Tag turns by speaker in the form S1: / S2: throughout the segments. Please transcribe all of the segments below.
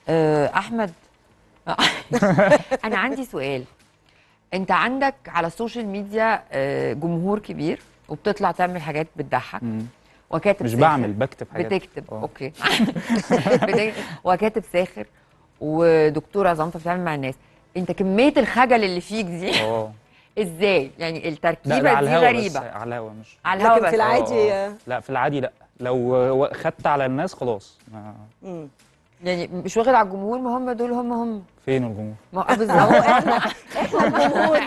S1: آه، احمد انا عندي سؤال انت عندك على السوشيال ميديا آه، جمهور كبير وبتطلع تعمل حاجات بتضحك
S2: مم.
S1: وكاتب
S2: مش
S1: ساخر.
S2: بعمل بكتب حاجات
S1: بتكتب
S2: آه.
S1: اوكي بتكتب. وكاتب ساخر ودكتوره زنطه بتعمل مع الناس انت كميه الخجل اللي فيك دي
S2: اه
S1: ازاي يعني
S2: لا
S1: التركيبه
S2: لا على
S1: دي
S2: الهوا
S1: غريبه
S2: بس على الهوا مش
S1: على الهوا
S3: لكن
S1: بس
S3: في العادي
S2: آه، آه. لا في العادي لا لو و- خدت على الناس خلاص ما-
S3: مم.
S1: يعني مش واخد على الجمهور ما هم دول هم هم
S2: فين الجمهور
S1: ما آه، بالظبط
S3: احنا الجمهور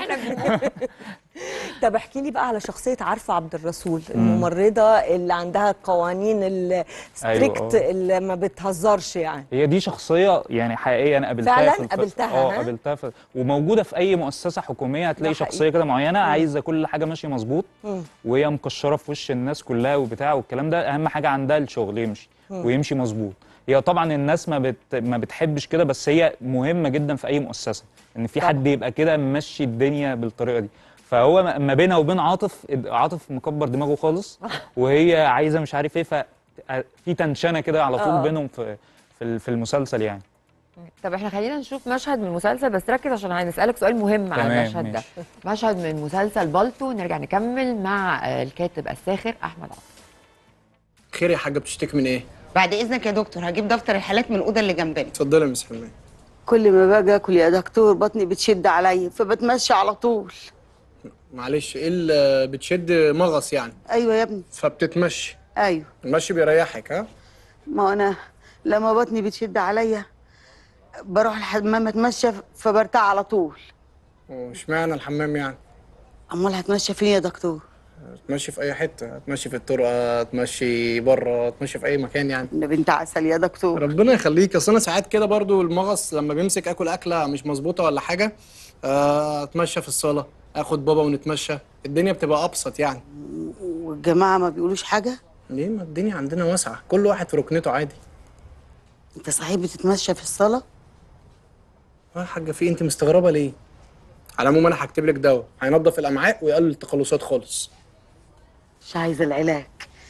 S3: طب احكي لي بقى على شخصيه عارفه عبد الرسول الممرضه اللي عندها القوانين الستريكت
S2: أيوة، آه.
S3: اللي ما بتهزرش يعني
S2: هي دي شخصيه يعني حقيقيه انا قابلتها
S3: فعلاً؟
S2: في الف...
S3: قابلتها،
S2: اه
S3: ها؟
S2: قابلتها في... وموجوده في اي مؤسسه حكوميه هتلاقي
S3: ده حقيقي.
S2: شخصيه كده معينه عايزه كل حاجه ماشيه مظبوط
S3: مم.
S2: وهي مكشره في وش الناس كلها وبتاع والكلام ده اهم حاجه عندها الشغل يمشي ويمشي مظبوط هي طبعا الناس ما بت... ما بتحبش كده بس هي مهمه جدا في اي مؤسسه ان في حد يبقى كده ممشي الدنيا بالطريقه دي فهو ما- ما بينها وبين عاطف عاطف مكبر دماغه خالص وهي عايزه مش عارف ايه ففي تنشنه كده على
S3: آه.
S2: طول بينهم في في ال- في المسلسل يعني
S1: طب احنا خلينا نشوف مشهد من المسلسل بس ركز عشان هنسألك سؤال مهم على
S2: تمام،
S1: المشهد ده
S2: ماشي.
S1: مشهد من مسلسل بالطو نرجع نكمل مع آه، الكاتب الساخر احمد عاطف
S4: خير يا حاجه بتشتكي من ايه؟
S5: بعد اذنك يا دكتور هجيب دفتر الحالات من الاوضه اللي جنبنا
S4: اتفضلي يا مس حلمية
S6: كل ما باجي اكل يا دكتور بطني بتشد عليا فبتمشى على طول
S4: معلش ايه اللي بتشد مغص يعني
S6: ايوه يا ابني
S4: فبتتمشي
S6: ايوه
S4: المشي بيريحك ها؟
S6: ما انا لما بطني بتشد عليا بروح الحمام اتمشى فبرتاح على طول
S4: واشمعنى الحمام يعني؟
S6: امال هتمشى فين يا دكتور
S4: تمشي في اي حته تمشي في الطرقه تمشي بره تمشي في اي مكان يعني
S6: انا بنت عسل يا دكتور
S4: ربنا يخليك اصل انا ساعات كده برضو المغص لما بيمسك اكل اكله مش مظبوطه ولا حاجه آه، اتمشى في الصاله اخد بابا ونتمشى الدنيا بتبقى ابسط يعني
S6: والجماعه ما بيقولوش حاجه
S4: ليه ما الدنيا عندنا واسعه كل واحد في ركنته عادي
S6: انت صحيح بتتمشى في الصاله
S4: اه يا حاجه في إيه؟ انت مستغربه ليه على العموم انا هكتب لك دواء هينضف الامعاء ويقلل التقلصات خالص
S6: مش عايزه العلاج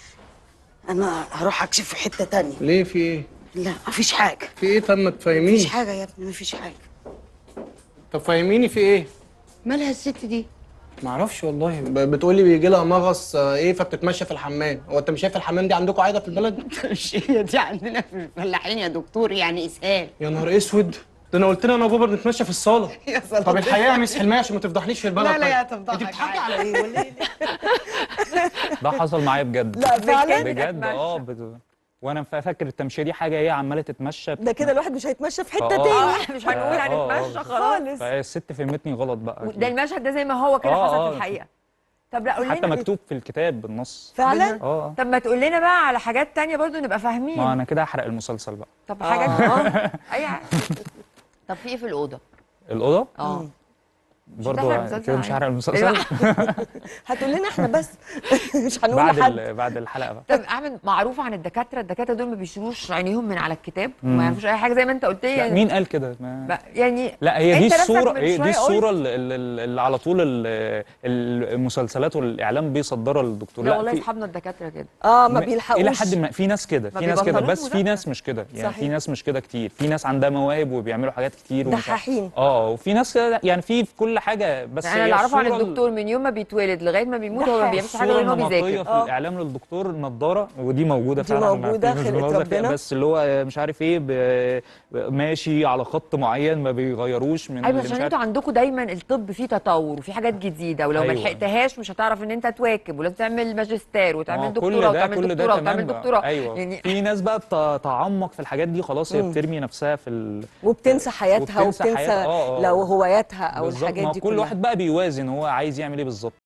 S6: انا هروح اكشف في حته تانية
S4: ليه في ايه
S6: لا مفيش حاجه
S4: في ايه طب ما تفهميني
S6: مفيش حاجه يا ابني مفيش حاجه
S4: طب فهميني في ايه
S5: مالها الست دي
S4: معرفش والله ب- بتقولي بيجي لها مغص آه، ايه فبتتمشى في الحمام هو انت مش شايف الحمام دي عندكم عايده في البلد
S5: مش هي دي عندنا في الفلاحين يا دكتور يعني اسهال
S4: يا نهار اسود ده انا قلت لها انا وبابا بنتمشى في الصاله
S5: يا صلاة
S4: طب الحقيقه يا مس حلميه عشان ما تفضحنيش في البلد
S5: لا لا
S4: طيب.
S5: يا تفضحك
S4: انت بتضحكي
S5: عادي.
S4: على ايه ولا ايه
S2: ده حصل معايا بجد
S3: لا فعلا
S2: بجد اه بت... وانا فا- فاكر التمشيه دي حاجه ايه عماله تتمشى
S3: ده كده الواحد مش هيتمشى في حته
S2: آه.
S3: تاني
S1: مش هنقول
S2: آه، آه،
S1: هنتمشى
S2: آه.
S1: خلاص
S2: فالست فهمتني غلط بقى
S1: ده
S2: أكيد.
S1: المشهد ده زي ما هو كده
S2: آه،
S1: حصل
S2: آه.
S1: في الحقيقه طب لا قول
S2: حتى
S1: لنا
S2: مكتوب في الكتاب بالنص
S3: فعلا
S2: اه
S1: طب ما تقول لنا بقى على حاجات تانية برضو نبقى فاهمين
S2: ما انا كده هحرق المسلسل بقى
S1: طب حاجات اه اي حاجة. طب في ايه في الاوضه
S2: الاوضه
S1: اه
S2: برضه
S1: هتحرق المسلسل
S2: كده مش
S1: عادي.
S2: هحرق المسلسل
S3: هتقول لنا احنا بس مش هنقول
S2: بعد
S3: لحد
S2: ال... بعد الحلقه بقى
S1: طب احمد معروف عن الدكاتره الدكاتره دول ما بيشيلوش عينيهم من على الكتاب وما يعرفوش اي حاجه زي ما انت قلت لي
S2: لا
S1: يعني
S2: مين قال كده ما...
S1: ب- يعني
S2: لا هي دي
S1: أنت نفسك
S2: الصورة
S1: من
S2: هي
S1: شوية
S2: دي الصورة
S1: قلت-
S2: اللي, اللي اللي على طول ال- المسلسلات والإعلام بيصدرها للدكتور
S1: لا والله
S2: في-
S1: اصحابنا الدكاتره كده
S3: اه ما
S2: م-
S3: بيلحقوش
S2: الى حد ما في ناس كده
S1: ما
S2: في ناس كده
S1: بيبطلوش
S2: بس في
S1: مذاكرة.
S2: ناس مش كده يعني
S3: صحيح.
S2: في ناس مش كده كتير في ناس عندها مواهب وبيعملوا حاجات كتير ومش عارف-
S3: دحاحين.
S2: اه وفي ناس كده يعني في في كل حاجه بس
S1: انا
S2: هي
S1: اللي اعرفه عن
S2: الصورة ال-
S1: الدكتور من يوم ما بيتولد لغايه ما بيموت هو ما
S3: دحاح.
S1: بيعملش حاجه
S2: الصورة
S1: غير ان هو
S2: النمطية
S1: بيذاكر
S2: في
S1: اه
S2: الاعلام للدكتور نضاره ودي موجوده
S3: دي
S2: فعلا ما
S3: موجودة،
S2: فيش
S3: خلقة
S2: مبالغة فيها،
S3: ربنا.
S2: بس اللي هو مش عارف ايه ب- ماشي على خط معين ما بيغيروش من
S1: ايوه
S2: اللي
S1: عشان
S2: مش عارف
S1: انتوا عندكم دايما الطب فيه تطور وفي حاجات جديده ولو ما
S2: أيوة.
S1: لحقتهاش مش هتعرف ان انت تواكب ولازم تعمل ماجستير وتعمل
S2: آه،
S1: دكتوراه
S2: كل ده
S1: وتعمل
S2: كل ده
S1: دكتوراه
S2: تمام
S1: وتعمل
S2: بقى.
S1: دكتوراه
S2: ايوه
S1: يعني
S2: في ناس بقى بتتعمق في الحاجات دي خلاص هي بترمي نفسها في ال...
S3: وبتنسى حياتها
S2: وبتنسى
S3: وبتنسى
S2: حياتها. آه، آه.
S3: لو هواياتها او
S2: بالظبط،
S3: الحاجات
S2: ما هو
S3: دي
S2: كل
S3: كلها
S2: واحد بقى بيوازن هو عايز يعمل ايه بالظبط